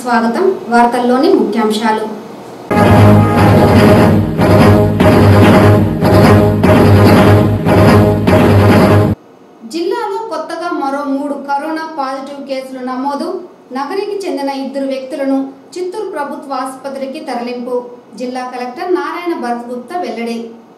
స్వాగతం వార్తల్లోని ముఖ్యాంశాలు జిల్లాలో కొత్తగా మరో మూడు కరోనా పాజిటివ్ కేసులు నమోదు నగరికి చెందిన ఇద్దరు వ్యక్తులను చిత్తూరు ప్రభుత్వ ఆసుపత్రికి తరలింపు జిల్లా కలెక్టర్ నారాయణ భరత్ గుప్తా వెల్లడి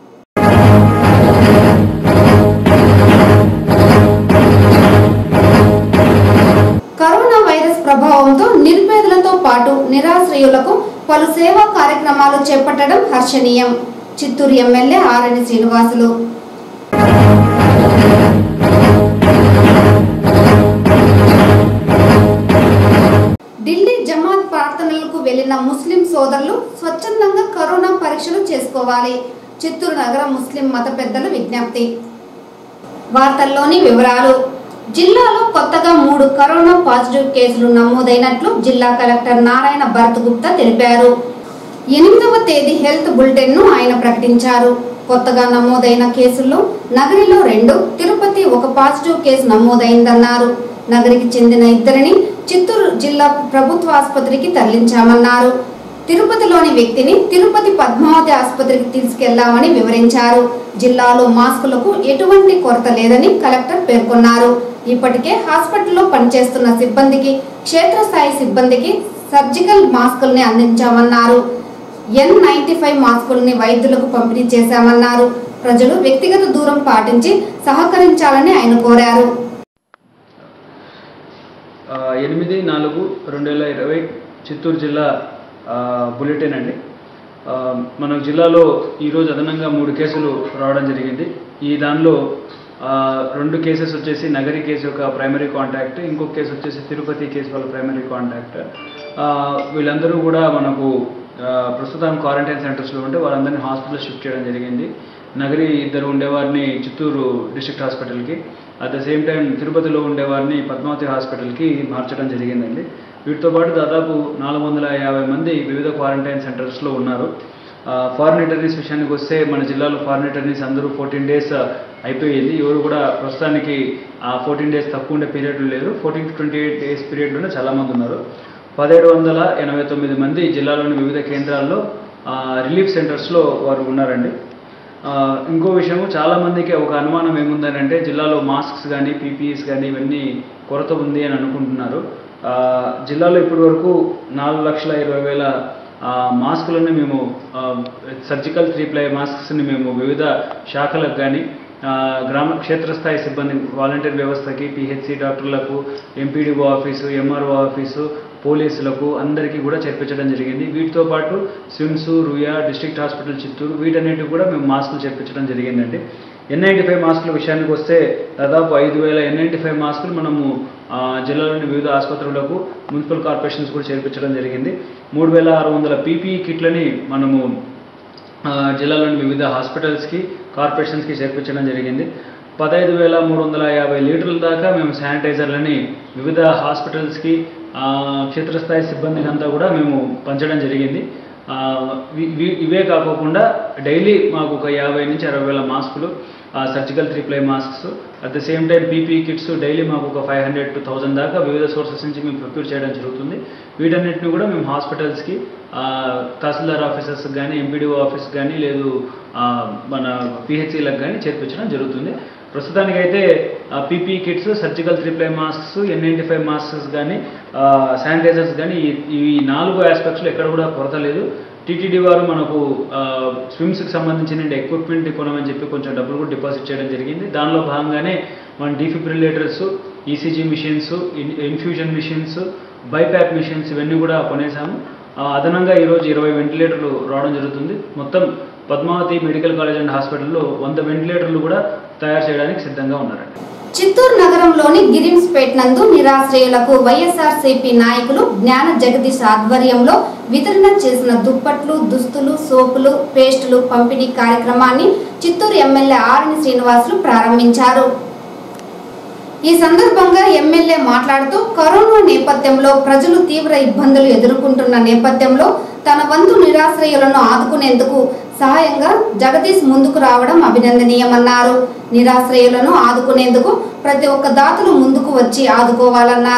కరోనా వైరస్ ప్రభావంతో నిరుపేదలతో పాటు నిరాశ్రయులకు పలు సేవా కార్యక్రమాలు చేపట్టడం హర్షణీయం చిత్తూరు ఎమ్మెల్యే ఆరణి శ్రీనివాసులు ఢిల్లీ జమాత్ ప్రార్థనలకు వెళ్లిన ముస్లిం సోదరులు స్వచ్ఛందంగా కరోనా పరీక్షలు చేసుకోవాలి చిత్తూరు నగర ముస్లిం మత పెద్దల విజ్ఞప్తి వార్తల్లోని వివరాలు జిల్లాలో కొత్తగా మూడు కరోనా పాజిటివ్ కేసులు నమోదైనట్లు జిల్లా కలెక్టర్ నారాయణ భరత్ గుప్తా తెలిపారు ఎనిమిదవ తేదీ హెల్త్ బులెటిన్ ను ఆయన ప్రకటించారు కొత్తగా నమోదైన కేసుల్లో నగరిలో రెండు తిరుపతి ఒక పాజిటివ్ కేసు నమోదైందన్నారు నగరికి చెందిన ఇద్దరిని చిత్తూరు జిల్లా ప్రభుత్వ ఆసుపత్రికి తరలించామన్నారు తిరుపతిలోని వ్యక్తిని తిరుపతి పద్మావతి ఆసుపత్రికి తీసుకెళ్లామని వివరించారు జిల్లాలో మాస్కులకు ఎటువంటి కొరత లేదని కలెక్టర్ పేర్కొన్నారు ఇప్పటికే హాస్పిటల్లో పనిచేస్తున్న సిబ్బందికి క్షేత్రస్థాయి సిబ్బందికి సర్జికల్ మాస్కుల్ని అందించామన్నారు ఎన్ నైన్టీ ఫైవ్ మాస్కుల్ని వైద్యులకు పంపిణీ చేశామన్నారు ప్రజలు వ్యక్తిగత దూరం పాటించి సహకరించాలని ఆయన కోరారు ఆ, ఎనిమిది నాలుగు రెండు వేల ఇరవై చిత్తూరు జిల్లా ఆ, బులెటిన్ అండి ఆ, మన జిల్లాలో ఈరోజు అదనంగా మూడు కేసులు రావడం జరిగింది ఈ దానిలో ఆ, రెండు కేసెస్ వచ్చేసి నగరి కేసు యొక్క ప్రైమరీ కాంటాక్ట్ ఇంకొక కేసు వచ్చేసి తిరుపతి కేసు వాళ్ళ ప్రైమరీ కాంటాక్ట్ ఆ, వీళ్ళందరూ కూడా మనకు ఆ, ప్రస్తుతం క్వారంటైన్ సెంటర్స్లో ఉంటే వాళ్ళందరినీ హాస్పిటల్ షిఫ్ట్ చేయడం జరిగింది నగరి ఇద్దరు ఉండేవారిని చిత్తూరు డిస్ట్రిక్ట్ హాస్పిటల్కి అట్ ద సేమ్ టైం తిరుపతిలో ఉండేవారిని పద్మావతి హాస్పిటల్కి మార్చడం జరిగిందండి వీటితో పాటు దాదాపు నాలుగు వందల యాభై మంది వివిధ క్వారంటైన్ సెంటర్స్లో ఉన్నారు ఫారిన్ అటర్నీస్ విషయానికి వస్తే మన జిల్లాలో ఫారిన్ అటర్నీస్ అందరూ ఫోర్టీన్ డేస్ అయిపోయింది ఎవరు కూడా ప్రస్తుతానికి ఆ ఫోర్టీన్ డేస్ తక్కువ ఉండే పీరియడ్లు లేరు fourteen to twenty eight days పీరియడ్లోనే చాలామంది ఉన్నారు పదిహేడు వందల ఎనభై తొమ్మిది మంది జిల్లాలోని వివిధ కేంద్రాల్లో రిలీఫ్ సెంటర్స్లో వారు ఉన్నారండి ఆ, ఇంకో విషయం చాలా మందికి ఒక అనుమానం ఏముందనంటే జిల్లాలో మాస్క్స్ కానీ పీపీఈస్ కానీ ఇవన్నీ కొరత ఉంది అని అనుకుంటున్నారు ఆ, జిల్లాలో ఇప్పటి వరకు నాలుగు లక్షల ఇరవై వేల ఆ, మాస్కులను మేము ఆ, సర్జికల్ త్రీ ప్లై మాస్క్స్ని మేము వివిధ శాఖలకు కానీ ఆ, గ్రామ క్షేత్రస్థాయి సిబ్బంది వాలంటీర్ వ్యవస్థకి పిహెచ్సి డాక్టర్లకు ఎంపీడీఓ ఆఫీసు ఎంఆర్ఓ ఆఫీసు పోలీసులకు అందరికీ కూడా చేర్పించడం జరిగింది వీటితో పాటు స్విమ్స్ రుయా డిస్ట్రిక్ట్ హాస్పిటల్ చిత్తూరు వీటన్నిటికి కూడా మేము మాస్కులు చేర్పించడం జరిగిందండి ఎన్ నైంటీ ఫైవ్ మాస్కుల విషయానికి వస్తే దాదాపు ఐదు వేల ఎన్ నైంటీ ఫైవ్ మాస్కులు మనము ఆ, జిల్లాలోని వివిధ ఆసుపత్రులకు మున్సిపల్ కార్పొరేషన్స్ కూడా చేర్పించడం జరిగింది మూడు వేల ఆరు వందల పీపీఈ కిట్లని మనము ఆ, జిల్లాలోని వివిధ హాస్పిటల్స్కి కార్పొరేషన్స్కి చేర్పించడం జరిగింది పదహైదు వేల మూడు వందల యాభై లీటర్ల దాకా మేము శానిటైజర్లని వివిధ హాస్పిటల్స్కి ఆ, క్షేత్రస్థాయి సిబ్బందికి అంతా కూడా మేము పంచడం జరిగింది ఆ, ఇవి- ఇవి- ఇవే కాకోకుండా డైలీ మాకు ఒక యాభై నుంచి అరవై వేల మాస్కులు surgical three ply masks at the same time PP kits daily మాకు ఒక ఫైవ్ హండ్రెడ్ టు థౌసండ్ దాకా వివిధ సోర్సెస్ నుంచి మేము ప్రొక్యూర్ చేయడం జరుగుతుంది వీటన్నిటిని కూడా మేము హాస్పిటల్స్కి తహసీల్దార్ ఆఫీసెస్ కానీ ఎంపీడీఓ ఆఫీస్ కానీ లేదు ఆ, మన పిహెచ్సిలకు కానీ చేర్పించడం జరుగుతుంది ప్రస్తుతానికైతే PP kits surgical three ply masks N ninety five masks కానీ శానిటైజర్స్ కానీ ఈ ఈ నాలుగు ఆస్పెక్ట్స్లో ఎక్కడ కూడా కొరత లేదు టీటీడీ వారు మనకు స్విమ్స్కి సంబంధించిన ఎక్విప్మెంట్ కొనమని చెప్పి కొంచెం డబ్బులు కూడా డిపాజిట్ చేయడం జరిగింది దానిలో భాగంగానే మన defibrillators ECG machines infusion machines BiPAP machines ఇవన్నీ కూడా కొనేసాము ఆ, అదనంగా ఈరోజు ఇరవై వెంటిలేటర్లు రావడం జరుగుతుంది మొత్తం పద్మావతి మెడికల్ కాలేజ్ అండ్ హాస్పిటల్లో వంద వెంటిలేటర్లు కూడా తయారు చేయడానికి సిద్ధంగా ఉన్నారండి చిత్తూరు నగరంలోని గిరిమ్స్పేట్ నందు నిరాశ్రయులకు వైఎస్ఆర్సీపీ నాయకులు జ్ఞాన జగదీష్ ఆధ్వర్యంలో వితరణ చేసిన దుప్పట్లు దుస్తులు సోపులు పేస్టులు పంపిణీ కార్యక్రమాన్ని చిత్తూరు ఎమ్మెల్యే ఆరణి శ్రీనివాసులు ప్రారంభించారు ఈ సందర్భంగా ఎమ్మెల్యే మాట్లాడుతూ కరోనా నేపథ్యంలో ప్రజలు తీవ్ర ఇబ్బందులు ఎదుర్కొంటున్న నేపథ్యంలో తన వంతు నిరాశ్రయులను ఆదుకునేందుకు సహాయంగా జగదీష్ ముందుకు రావడం అభినందనీయమన్నారు నిరాశ్రయులను ఆదుకునేందుకు ప్రతి ఒక్క దాతలు ముందుకు వచ్చి ఆదుకోవాలన్నారు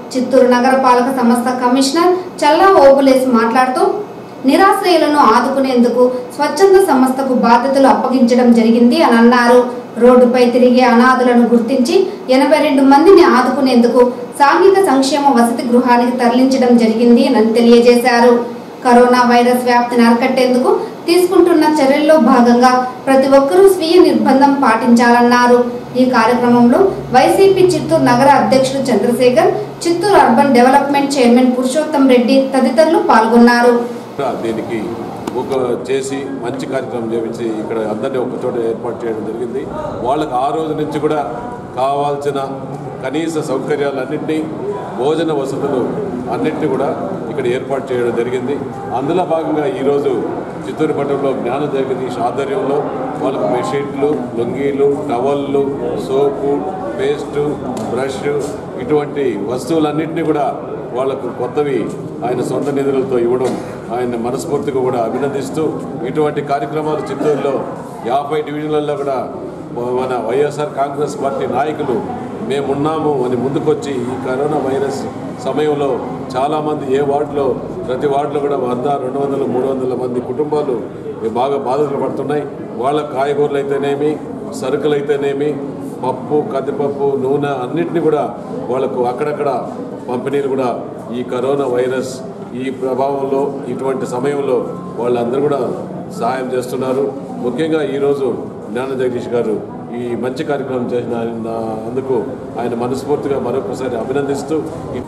చిత్తూరు నగరపాలక సంస్థ కమిషనర్ చల్లా ఓబులేస్ మాట్లాడుతూ నిరాశ్రయులను ఆదుకునేందుకు స్వచ్ఛంద సంస్థకు బాధ్యతలు అప్పగించడం జరిగింది అని అన్నారు రోడ్డుపై తిరిగే అనాథులను గుర్తించి ఎనభై రెండు మందిని ఆదుకునేందుకు సాంఘిక సంక్షేమ వసతి గృహానికి తరలించడం జరిగింది అని తెలియజేశారు కరోనా వైరస్ వ్యాప్తిని అరికట్టేందుకు తీసుకుంటున్న చర్యల్లో భాగంగా ప్రతి ఒక్కరూ స్వీయ నిర్బంధం పాటించాలన్నారు ఈ కార్యక్రమంలో వైసీపీ చిత్తూరు నగర అధ్యక్షుడు Chandrasekhar Chittoor urban development chairman Purushottam Reddy తదితరులు పాల్గొన్నారు దీనికి ఒక చేసి మంచి కార్యక్రమం చేపించి ఇక్కడ అందరినీ ఒక చోట ఏర్పాటు చేయడం జరిగింది వాళ్ళకి ఆ రోజు నుంచి కూడా కావాల్సిన కనీస సౌకర్యాలన్నింటినీ భోజన వసతులు అన్నింటినీ కూడా ఇక్కడ ఏర్పాటు చేయడం జరిగింది అందులో భాగంగా ఈరోజు చిత్తూరు పట్టణంలో జ్ఞాన జగదీష్ ఆధ్వర్యంలో వాళ్ళకు బెడ్షీట్లు లొంగీలు టవళ్ళు సోపు పేస్టు బ్రష్ ఇటువంటి వస్తువులన్నింటినీ కూడా వాళ్లకు కొత్తవి ఆయన సొంత నిధులతో ఇవ్వడం ఆయన మనస్ఫూర్తిగా కూడా అభినందిస్తూ ఇటువంటి కార్యక్రమాలు చిత్తూరులో యాభై డివిజన్లలో కూడా మన వైఎస్ఆర్ కాంగ్రెస్ పార్టీ నాయకులు మేమున్నాము అని ముందుకొచ్చి ఈ కరోనా వైరస్ సమయంలో చాలామంది ఏ వార్డులో ప్రతి వార్డులో కూడా వంద రెండు వందలు మూడు వందల మంది కుటుంబాలు బాగా బాధలు పడుతున్నాయి వాళ్ళ కాయగూరలు అయితేనేమి సరుకులు అయితేనేమి పప్పు కందిపప్పు నూనె అన్నింటినీ కూడా వాళ్ళకు అక్కడక్కడ పంపిణీలు కూడా ఈ కరోనా వైరస్ ఈ ప్రభావంలో ఇటువంటి సమయంలో వాళ్ళందరూ కూడా సహాయం చేస్తున్నారు ముఖ్యంగా ఈరోజు జ్ఞాన జగదీష్ గారు ఈ మంచి కార్యక్రమం చేసిన ఆయన అందుకు ఆయన మనస్ఫూర్తిగా మరొకసారి అభినందిస్తూ ఈ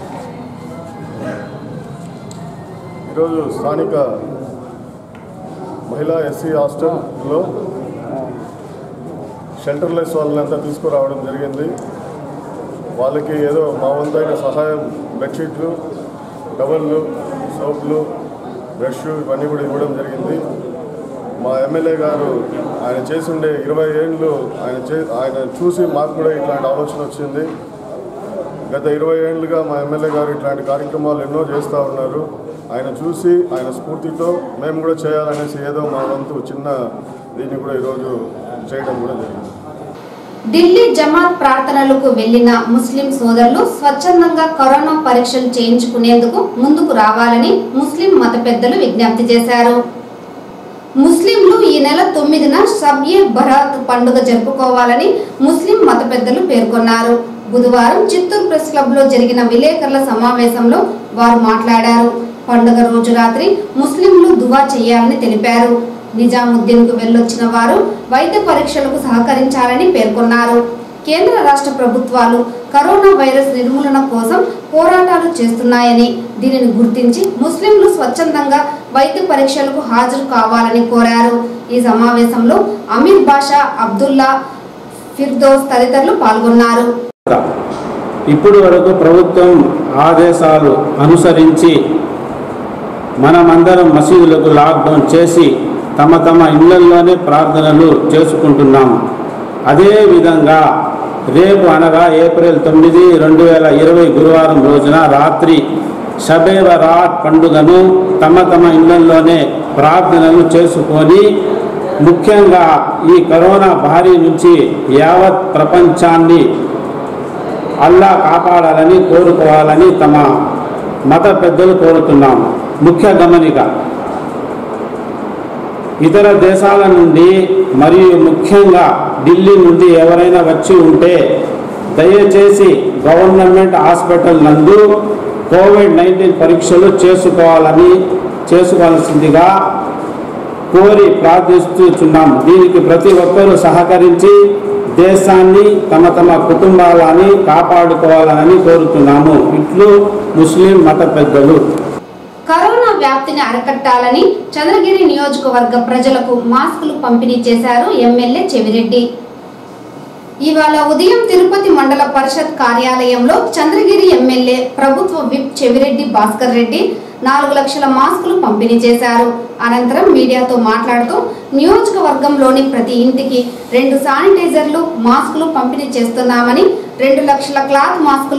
ఈరోజు స్థానిక మహిళా ఎస్సీ హాస్టల్లో షెల్టర్లెస్ వాళ్ళనంతా తీసుకురావడం జరిగింది వాళ్ళకి ఏదో మా వంతైన సహాయం బెడ్షీట్లు టవళ్ళు సోపులు బ్రష్ ఇవన్నీ కూడా ఇవ్వడం జరిగింది మా ఎమ్మెల్యే గారు ఆయన చేసిండే ఇరవై ఏళ్ళు ఆయన చే ఆయన చూసి మాకు కూడా ఇట్లాంటి ఆలోచన వచ్చింది గత ఇరవై ఏళ్ళుగా మా ఎమ్మెల్యే గారు ఇట్లాంటి కార్యక్రమాలు ఎన్నో చేస్తూ ఉన్నారు ఆయన చూసి ఆయన స్ఫూర్తితో మేము కూడా చేయాలనేసి ఏదో మా వంతు చిన్న దీన్ని కూడా ఈరోజు చేయడం కూడా జరిగింది ఢిల్లీ జమాత్ ప్రార్థనలకు వెళ్లిన ముస్లిం సోదరులు స్వచ్ఛందంగా కరోనా పరీక్షలు చేయించుకునేందుకు ముందుకు రావాలని ముస్లిం మత పెద్దలు విజ్ఞప్తి చేశారు ముస్లింలు ఈ నెల తొమ్మిదిన సబ్యే బరాత్ పండుగ జరుపుకోవాలని ముస్లిం మత పెద్దలు పేర్కొన్నారు బుధవారం చిత్తూరు ప్రెస్ క్లబ్ లో జరిగిన విలేకరుల సమావేశంలో వారు మాట్లాడారు పండుగ రోజు రాత్రి ముస్లింలు దువా చేయాలని తెలిపారు నిజాముద్దీన్ కు వెళ్ళొచ్చిన వారు వైద్య పరీక్షలకు సహకరించాలని పేర్కొన్నారు కేంద్ర రాష్ట్ర ప్రభుత్వాలు కరోనా వైరస్ నిర్మూలన కోసం పోరాటాలు చేస్తున్నాయని దీనిని గుర్తించి ముస్లింలు స్వచ్ఛందంగా వైద్య పరీక్షలకు హాజరు కావాలని కోరారు ఈ సమావేశంలో అమీర్ బాషా అబ్దుల్లా ఫిర్దోస్ తదితరులు పాల్గొన్నారు ఇప్పుడు వరకు ప్రభుత్వం ఆదేశాలు అనుసరించి మనమందరం మసీదులకు లాక్డౌన్ చేసి తమ తమ ఇళ్లల్లోనే ప్రార్థనలు చేసుకుంటున్నాము అదేవిధంగా రేపు అనగా ఏప్రిల్ తొమ్మిది రెండు వేల ఇరవై గురువారం రోజున రాత్రి షబే బరాత్ పండుగను తమ తమ ఇళ్లల్లోనే ప్రార్థనలు చేసుకొని ముఖ్యంగా ఈ కరోనా భారీ నుంచి యావత్ ప్రపంచాన్ని అల్లా కాపాడాలని కోరుకోవాలని తమ మత పెద్దలు కోరుతున్నాము ముఖ్య గమనిక ఇతర దేశాల నుండి మరియు ముఖ్యంగా ఢిల్లీ నుండి ఎవరైనా వచ్చి ఉంటే దయచేసి గవర్నమెంట్ హాస్పిటల్ నందు కోవిడ్ నైన్టీన్ పరీక్షలు చేసుకోవాలని చేసుకోవాల్సిందిగా కోరి ప్రార్థిస్తున్నాము దీనికి ప్రతి ఒక్కరూ సహకరించి దేశాన్ని తమ తమ కుటుంబాలని కాపాడుకోవాలని కోరుతున్నాము ఇట్లు ముస్లిం మత పెద్దలు కరోనా వ్యాప్తిని అరికట్టాలని చంద్రగిరి నియోజకవర్గ ప్రజలకు మాస్కులు పంపిణీ చేశారు ఎమ్మెల్యే చెవిరెడ్డి ఇవాళ ఉదయం తిరుపతి మండల పరిషత్ కార్యాలయంలో చంద్రగిరి ఎమ్మెల్యే ప్రభుత్వ విప్ చెవిరెడ్డి భాస్కర్ రెడ్డి నాలుగు లక్షల మాస్కులు పంపిణీ చేశారు అనంతరం మీడియాతో మాట్లాడుతూ నియోజకవర్గంలోని ప్రతి ఇంటికి రెండు శానిటైజర్లు మాస్కులు పంపిణీ చేస్తున్నామని రెండు లక్షల క్లాత్ మాస్కులు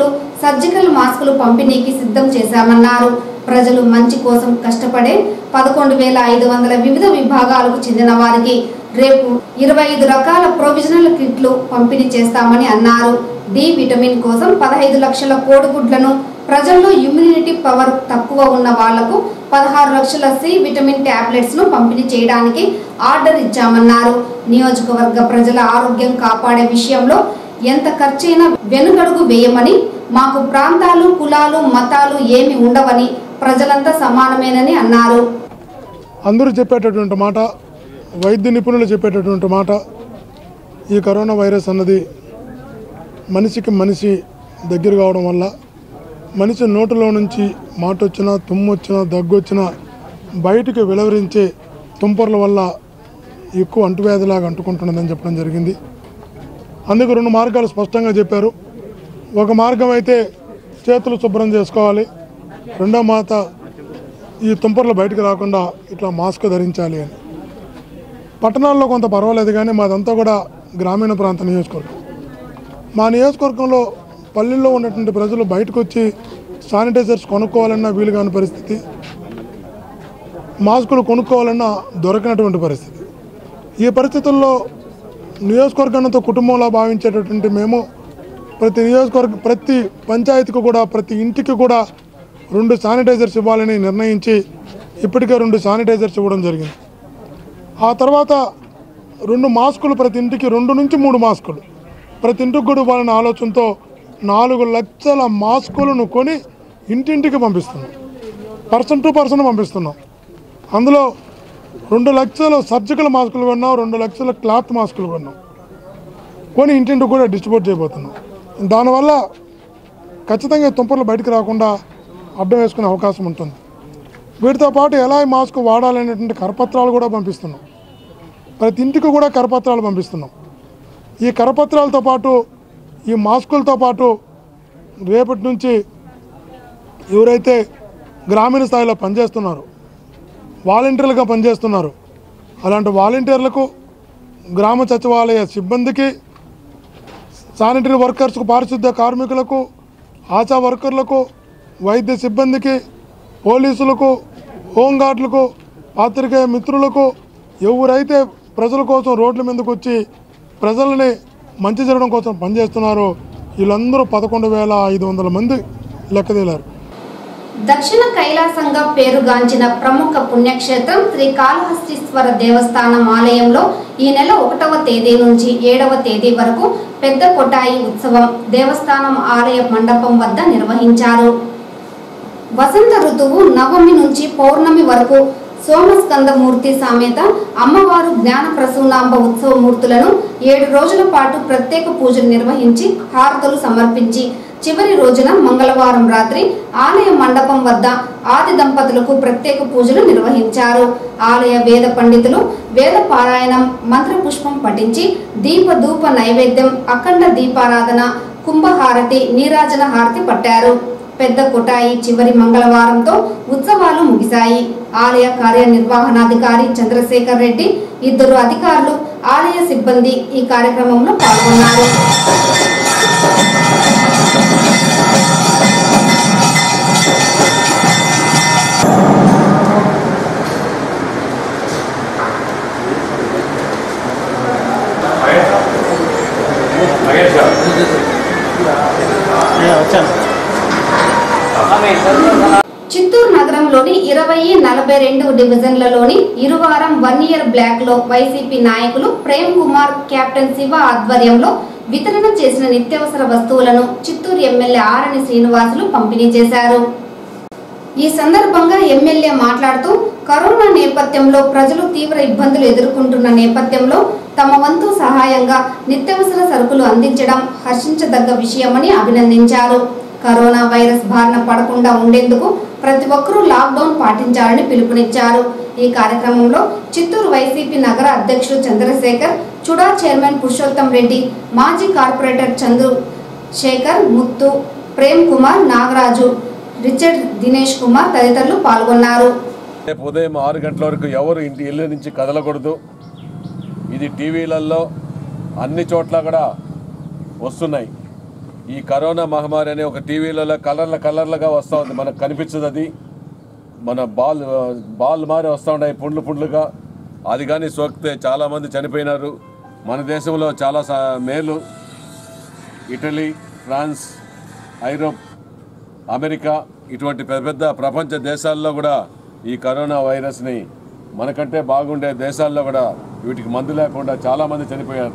సర్జికల్ మాస్కులు పంపిణీకి సిద్ధం చేశామన్నారు ప్రజలు మంచి కోసం కష్టపడే పదకొండు వేల ఐదు వందల వివిధ విభాగాలకు చెందిన వారికి రేపు ఇరవై ఐదు రకాల ప్రొవిజనల్ కిట్లు పంపిణీ చేస్తామని అన్నారు డి విటమిన్ కోసం పదహైదు లక్షల కోడిగుడ్లను ప్రజల్లో ఇమ్యూనిటీ పవర్ తక్కువ ఉన్న వాళ్లకు పదహారు లక్షల సి విటమిన్ టాబ్లెట్స్ ను పంపిణీ చేయడానికి ఆర్డర్ ఇచ్చామన్నారు నియోజకవర్గ ప్రజల ఆరోగ్యం కాపాడే విషయంలో ఎంత ఖర్చైనా వెనుకడుగు వేయమని మాకు ప్రాంతాలు కులాలు మతాలు ఏమి ఉండవని ప్రజలంతా సమానమేనని అన్నారు అందరూ చెప్పేటటువంటి మాట వైద్య నిపుణులు చెప్పేటటువంటి మాట ఈ కరోనా వైరస్ అన్నది మనిషికి మనిషి దగ్గర కావడం వల్ల మనిషి నోటిలో నుంచి మాట వచ్చినా తుమ్ము వచ్చినా దగ్గు వచ్చినా బయటికి వెలువరించే తుంపర్ల వల్ల ఎక్కువ అంటువ్యాధిలాగా అంటుకుంటున్నదని చెప్పడం జరిగింది అందుకు రెండు మార్గాలు స్పష్టంగా చెప్పారు ఒక మార్గం అయితే చేతులు శుభ్రం చేసుకోవాలి రెండో మాట ఈ తుంపర్లు బయటకు రాకుండా ఇట్లా మాస్క్ ధరించాలి అని పట్టణాల్లో కొంత పర్వాలేదు కానీ మాదంతా కూడా గ్రామీణ ప్రాంత నియోజకవర్గం మా నియోజకవర్గంలో పల్లెల్లో ఉన్నటువంటి ప్రజలు బయటకు వచ్చి శానిటైజర్స్ కొనుక్కోవాలన్నా వీలు కాని పరిస్థితి మాస్కులు కొనుక్కోవాలన్నా దొరకనటువంటి పరిస్థితి ఈ పరిస్థితుల్లో నియోజకవర్గంతో కుటుంబంలో భావించేటటువంటి మేము ప్రతి నియోజకవర్గ ప్రతి పంచాయతీకి కూడా ప్రతి ఇంటికి కూడా రెండు శానిటైజర్స్ ఇవ్వాలని నిర్ణయించి ఇప్పటికే రెండు శానిటైజర్స్ ఇవ్వడం జరిగింది ఆ తర్వాత రెండు మాస్కులు ప్రతి ఇంటికి రెండు నుంచి మూడు మాస్కులు ప్రతి ఇంటికి కూడా ఇవ్వాలనే ఆలోచనతో నాలుగు లక్షల మాస్కులను కొని ఇంటింటికి పంపిస్తున్నాం పర్సన్ టు పర్సన్ పంపిస్తున్నాం అందులో రెండు లక్షల సర్జికల్ మాస్కులు కొన్నాం రెండు లక్షల క్లాత్ మాస్కులు కొన్నాం కొని ఇంటింటికి కూడా డిస్ట్రిబ్యూట్ చేయబోతున్నాం దానివల్ల ఖచ్చితంగా ఈ తుంపర్లు బయటకు రాకుండా అడ్డం వేసుకునే అవకాశం ఉంటుంది వీటితో పాటు ఎలా ఈ మాస్క్ వాడాలనేటువంటి కరపత్రాలు కూడా పంపిస్తున్నాం ప్రతి ఇంటికి కూడా కరపత్రాలు పంపిస్తున్నాం ఈ కరపత్రాలతో పాటు ఈ మాస్కులతో పాటు రేపటి నుంచి ఎవరైతే గ్రామీణ స్థాయిలో పనిచేస్తున్నారో వాలంటీర్లుగా పనిచేస్తున్నారు అలాంటి వాలంటీర్లకు గ్రామ సచివాలయ సిబ్బందికి శానిటరీ వర్కర్స్కు పారిశుద్ధ్య కార్మికులకు ఆశా వర్కర్లకు వైద్య సిబ్బందికి పోలీసులకు హోంగార్డులకు పాత్రికేయ మిత్రులకు ఎవరైతే ప్రజల కోసం రోడ్ల మీదకి వచ్చి ప్రజల్ని మంచి జరగడం కోసం పనిచేస్తున్నారో వీళ్ళందరూ పదకొండు వేల ఐదు వందల మంది లెక్కదేలారు దక్షిణ కైలాసంగా పేరుగాంచిన ప్రముఖ పుణ్యక్షేత్రం శ్రీ కాళహస్తీశ్వర దేవస్థానం ఆలయంలో ఈ నెల ఒకటవ తేదీ నుంచి ఏడవ తేదీ వరకు పెద్ద కొటాయి ఉత్సవం దేవస్థానం ఆలయ మండపం వద్ద నిర్వహించారు వసంత ఋతువు నవమి నుంచి పౌర్ణమి వరకు సోమస్కందమూర్తి సామేత అమ్మవారు జ్ఞాన ప్రసూనాంబ ఉత్సవ మూర్తులను ఏడు రోజుల పాటు ప్రత్యేక పూజలు నిర్వహించి హారతులు సమర్పించి చివరి రోజున మంగళవారం రాత్రి ఆలయ మండపం వద్ద ఆది దంపతులకు ప్రత్యేక పూజలు నిర్వహించారు ఆలయ వేద పండితులు వేద పారాయణం మంత్రపుష్పం పఠించి దీప ధూప నైవేద్యం అఖండ దీపారాధన కుంభహారతి నీరాజన హారతి పట్టారు పెద్ద కొటాయి చివరి మంగళవారంతో ఉత్సవాలు ముగిశాయి ఆలయ కార్యనిర్వహణాధికారి చంద్రశేఖర్ రెడ్డి ఇద్దరు అధికారులు ఆలయ సిబ్బంది ఈ కార్యక్రమంలో పాల్గొన్నారు చిత్తూరు నగరంలోని ఇరవై నలభై రెండు డివిజన్లలోని ఇరువారం వన్ ఇయర్ బ్లాక్ లో వైసీపీ నాయకులు ప్రేమ్ కుమార్ కెప్టెన్ శివ ఆధ్వర్యంలో వితరణ చేసిన నిత్యావసర వస్తువులను చిత్తూరు ఎమ్మెల్యే ఆరణి శ్రీనివాసులు పంపిణీ చేశారు ఈ సందర్భంగా ఎమ్మెల్యే మాట్లాడుతూ కరోనా నేపథ్యంలో ప్రజలు తీవ్ర ఇబ్బందులు ఎదుర్కొంటున్న నేపథ్యంలో తమ వంతు సహాయంగా నిత్యావసర సరుకులు అందించడం హర్షించదగ్గ విషయమని అభినందించారు కరోనా వైరస్ బారిన పడకుండా ఉండేందుకు ప్రతి ఒక్కరూ లాక్డౌన్ పాటించాలని పిలుపునిచ్చారు ఈ కార్యక్రమంలో చిత్తూరు వైసీపీ నగర అధ్యక్షుడు చంద్రశేఖర్ చుడా చైర్మన్ పురుషోత్తం రెడ్డి మాజీ కార్పొరేటర్ చంద్రు శేఖర్ ముత్తు ప్రేమ్ కుమార్ నాగరాజు రిచర్డ్ దినేష్ కుమార్ తదితరులు పాల్గొన్నారు రేపు ఉదయం ఆరు గంటల వరకు ఎవరు ఇంటి ఇల్లు నుంచి కదలకూడదు ఇది టీవీలలో అన్ని చోట్ల కూడా వస్తున్నాయి ఈ కరోనా మహమ్మారి అనే ఒక టీవీలలో కలర్ల కలర్లుగా వస్తూ ఉంది మనకు కనిపించదు అది మన బాల్ బాల్ మారి వస్తూ ఉన్నాయి పుండ్లు పుండ్లుగా అది కానీ సోకితే చాలామంది చనిపోయినారు మన దేశంలో చాలా సా- మేలు ఇటలీ ఫ్రాన్స్ ఐరోప్ అమెరికా ఇటువంటి పెద్ద పెద్ద ప్రపంచ దేశాల్లో కూడా ఈ కరోనా వైరస్ని మనకంటే బాగుండే దేశాల్లో కూడా వీటికి మందు లేకుండా చాలామంది చనిపోయారు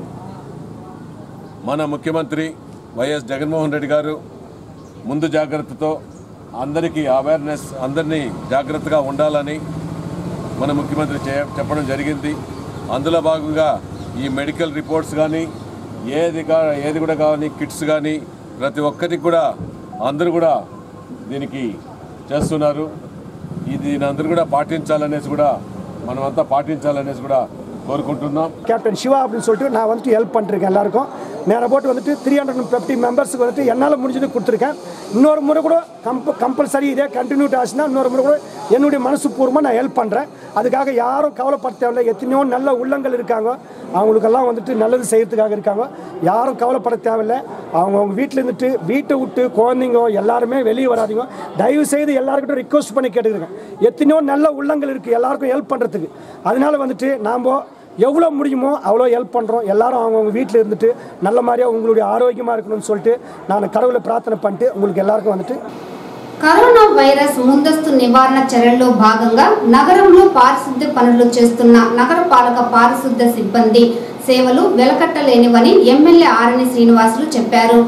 మన ముఖ్యమంత్రి వైఎస్ జగన్మోహన్ రెడ్డి గారు ముందు జాగ్రత్తతో అందరికీ అవేర్నెస్ అందరినీ జాగ్రత్తగా ఉండాలని మన ముఖ్యమంత్రి చే చెప్పడం జరిగింది అందులో భాగంగా ఈ మెడికల్ రిపోర్ట్స్ కానీ ఏది కా ఏది కూడా కానీ కిట్స్ కానీ ప్రతి ఒక్కరికి కూడా అందరూ కూడా దీనికి చేస్తున్నారు ఇది దీని అందరూ కూడా పాటించాలనేసి కూడా మనమంతా పాటించాలనేసి కూడా కోరుకుంటున్నాం கேப்டன் சிவா அப்படின்னு சொல்லிட்டு நான் வந்துட்டு ஹெல்ப் பண்ணிருக்கேன் எல்லாருக்கும் நான் அபவுட் வந்துட்டு த்ரீ ஹண்ட்ரட் அண்ட் ஃபிஃப்டி மெம்பர்ஸுக்கு வந்துட்டு என்னால் முடிஞ்சது கொடுத்துருக்கேன் இன்னொரு முறை கூட கம்ப கம்பல்சரி இதே கண்டினியூட் ஆச்சுன்னா இன்னொரு முறை கூட என்னுடைய மனசு பூர்வமாக நான் ஹெல்ப் பண்ணுறேன் அதுக்காக யாரும் கவலைப்பட தேவையில்லை எத்தனையோ நல்ல உள்ளங்கள் இருக்காங்க அவங்களுக்கெல்லாம் வந்துட்டு நல்லது செய்யறதுக்காக இருக்காங்க யாரும் கவலைப்பட தேவையில்லை அவங்கவுங்க வீட்டில் இருந்துட்டு வீட்டை விட்டு குழந்தைங்க எல்லாருமே வெளியே வராதீங்க தயவு செய்து எல்லாருக்கிட்டும் ரிக்வஸ்ட் பண்ணி கேட்டுக்கிறேன் எத்தனையோ நல்ல உள்ளங்கள் இருக்குது எல்லாருக்கும் ஹெல்ப் பண்ணுறதுக்கு அதனால வந்துட்டு நாம் எவ்வளோ முடியுமோ அவ்வளோ ஹெல்ப் பண்ணுறோம் எல்லாரும் அவங்கவுங்க வீட்டில் இருந்துட்டு நல்ல மாதிரியாக உங்களுடைய ஆரோக்கியமாக இருக்கணும்னு சொல்லிட்டு நான் கடவுளை பிரார்த்தனை பண்ணிட்டு உங்களுக்கு எல்லாருக்கும் வந்துட்டு కరోనా వైరస్ ముందస్తు నివారణ చర్యల్లో భాగంగా నగరంలో పారిశుద్ధ్య పనులు చేస్తున్న నగరపాలక పారిశుద్ధ్య సిబ్బంది సేవలు వెలకట్టలేనివని ఎమ్మెల్యే ఆరణి శ్రీనివాసులు చెప్పారు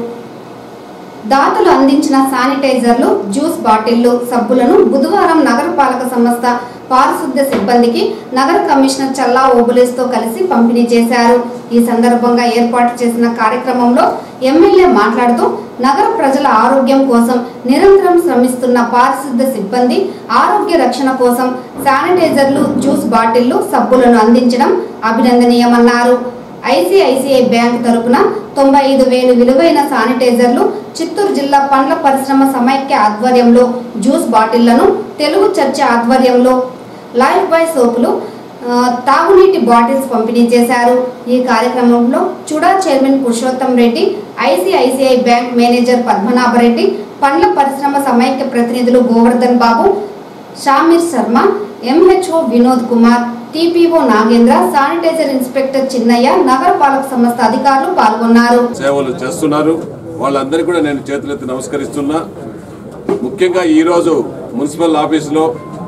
దాతలు అందించిన శానిటైజర్లు జ్యూస్ బాటిళ్లు సబ్బులను బుధవారం నగరపాలక సంస్థ పారిశుద్ధ్య సిబ్బందికి నగర కమిషనర్ చల్లా ఓబులేస్తో కలిసి పంపిణీ చేశారు ఈ సందర్భంగా ఏర్పాటు చేసిన కార్యక్రమంలో ఎమ్మెల్యే మాట్లాడుతూ నగర ప్రజల ఆరోగ్యం కోసం నిరంతరం శ్రమిస్తున్న పారిశుద్ధ్య సిబ్బంది ఆరోగ్య రక్షణ కోసం శానిటైజర్లు జ్యూస్ బాటిళ్లు సబ్బులను అందించడం అభినందనీయమన్నారు ఐసిఐసిఐ బ్యాంక్ తరపున తొంభై ఐదు వేలు విలువైన శానిటైజర్లు చిత్తూరు జిల్లా పండ్ల పరిశ్రమ సమైక్య ఆధ్వర్యంలో జ్యూస్ బాటిళ్లను తెలుగు చర్చ ఆధ్వర్యంలో లైఫ్ బాయ్ సోపులు ఆ, తాగునీటి బాటిల్స్ పంపిణీ చేశారు ఈ కార్యక్రమంలో CUDA chairman Purushottam Reddy ICICI bank manager Padmanabha Reddy పండ్ల పరిశ్రమ సమైక్య ప్రతినిధులు Govardhan Babu Shamir Sharma MHO Vinod Kumar TPO Nagendra sanitizer inspector Chinnaiah నగరపాలక సంస్థ అధికారులు పాల్గొన్నారు సేవలు చేస్తున్నారు వాళ్ళందరికీ కూడా నేను చేతులెత్తి నమస్కరిస్తున్నా ముఖ్యంగా ఈరోజు మున్సిపల్ ఆఫీసులో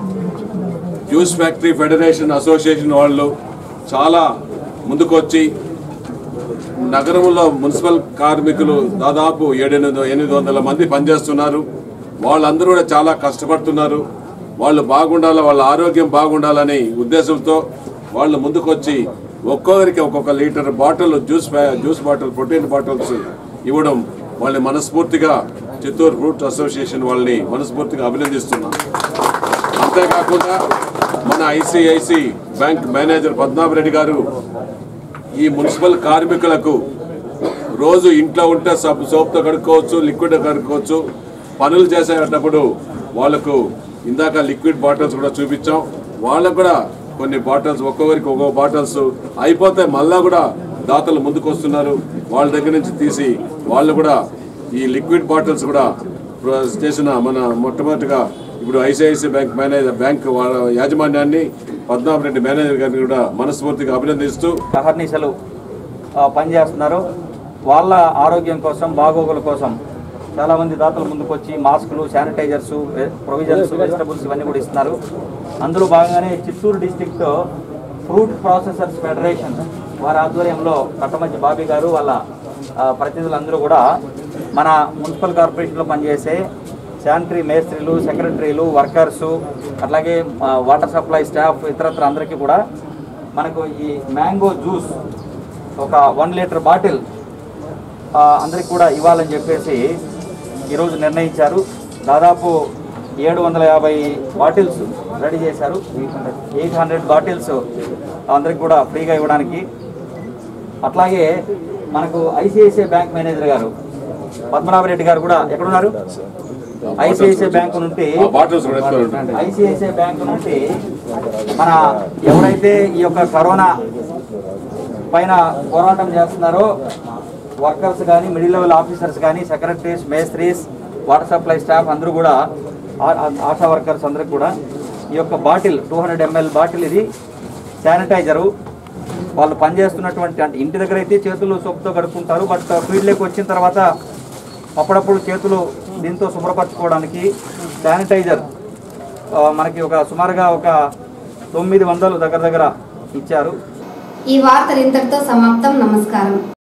జ్యూస్ ఫ్యాక్టరీ ఫెడరేషన్ అసోసియేషన్ వాళ్ళు చాలా ముందుకొచ్చి నగరంలో మున్సిపల్ కార్మికులు దాదాపు ఏడెనిమిది ఎనిమిది వందల మంది పనిచేస్తున్నారు వాళ్ళందరూ కూడా చాలా కష్టపడుతున్నారు వాళ్ళు బాగుండాలి వాళ్ళ ఆరోగ్యం బాగుండాలని ఉద్దేశంతో వాళ్ళు ముందుకొచ్చి ఒక్కొక్కరికి ఒక్కొక్క లీటర్ బాటిల్ జ్యూస్ ప్యా- జ్యూస్ బాటిల్ ప్రోటీన్ బాటిల్స్ ఇవ్వడం వాళ్ళని మనస్ఫూర్తిగా చిత్తూరు ఫ్రూట్ అసోసియేషన్ వాళ్ళని మనస్ఫూర్తిగా అభినందిస్తున్నాం అంతేకాకుండా మన ఐసిఐసి బ్యాంక్ మేనేజర్ పద్మనాభరెడ్డి గారు ఈ మున్సిపల్ కార్మికులకు రోజు ఇంట్లో ఉంటే సబ్ సోప్తో కడుక్కోవచ్చు లిక్విడ్ కడుక్కోవచ్చు పనులు చేసేటప్పుడు వాళ్ళకు ఇందాక లిక్విడ్ బాటిల్స్ కూడా చూపించాం వాళ్ళకు కూడా కొన్ని బాటిల్స్ ఒక్కొక్కరికి ఒక్కొక్క బాటిల్స్ అయిపోతే మళ్ళా కూడా దాతలు ముందుకు వస్తున్నారు వాళ్ళ దగ్గర నుంచి తీసి వాళ్ళు కూడా ఈ లిక్విడ్ బాటిల్స్ కూడా ప్ర- చేసిన మన మొట్టమొదటిగా ఇప్పుడు ఐసిఐసిఐ బ్యాంక్ మేనేజర్ బ్యాంక్ వాళ్ళ యాజమాన్యాన్ని పద్మనాభరెడ్డి మేనేజర్ గారిని కూడా మనస్ఫూర్తిగా అభినందిస్తూ అహర్నిశలు ఆ, పనిచేస్తున్నారు వాళ్ళ ఆరోగ్యం కోసం బాగోగుల కోసం చాలామంది దాతలు ముందుకొచ్చి మాస్కులు శానిటైజర్స్ ప్రొవిజన్స్ వెజిటబుల్స్ ఇవన్నీ కూడా ఇస్తున్నారు అందులో భాగంగానే Chittoor district fruit processors federation వారి ఆధ్వర్యంలో కట్టమంచి బాబీ గారు వాళ్ళ ఆ, ప్రతినిధులందరూ కూడా మన మున్సిపల్ కార్పొరేషన్లో పనిచేసే శానిటరీ మేస్త్రీలు సెక్రటరీలు వర్కర్సు అట్లాగే ఆ, వాటర్ సప్లై స్టాఫ్ ఇతరత్ర అందరికీ కూడా మనకు ఈ మ్యాంగో జ్యూస్ ఒక వన్ లీటర్ బాటిల్ ఆ, అందరికి కూడా ఇవ్వాలని చెప్పేసి ఈరోజు నిర్ణయించారు దాదాపు ఏడు వందల యాభై బాటిల్స్ రెడీ చేశారు ఎయిట్ హండ్రెడ్ బాటిల్స్ అందరికి కూడా ఫ్రీగా ఇవ్వడానికి అట్లాగే మనకు ఐసిఐసిఐ బ్యాంక్ మేనేజర్ గారు పద్మనాభరెడ్డి గారు కూడా ఎక్కడున్నారు ఐసిఐసిఐ బ్యాంకు నుండి ఆ బాటిల్స్ కూడా ఎత్తుకోండి. ఐసిఐసిఐ బ్యాంకు నుండి మన ఎవరైతే ఈ యొక్క కరోనా పైన పోరాటం చేస్తున్నారో వర్కర్స్ కానీ మిడిల్ లెవెల్ ఆఫీసర్స్ కానీ సెక్రటరీస్ మేస్త్రీస్ వాటర్ సప్లై స్టాఫ్ అందరూ కూడా ఆ- ఆ- ఆశా వర్కర్స్ అందరికి కూడా ఈ యొక్క bottle two hundred ML bottle ఇది శానిటైజరు వాళ్ళు పనిచేస్తున్నటువంటి అంటే ఇంటి దగ్గర అయితే చేతులు సోపుతో కడుక్కుంటారు బట్ ఫీల్డ్లోకి వచ్చిన తర్వాత అప్పుడప్పుడు చేతులు దీంతో శుభ్రపరచుకోవడానికి శానిటైజర్ ఆ, మనకి ఒక సుమారుగా ఒక తొమ్మిది వందలు దగ్గర దగ్గర ఇచ్చారు ఈ వార్తలు ఇంతటితో సమాప్తం నమస్కారం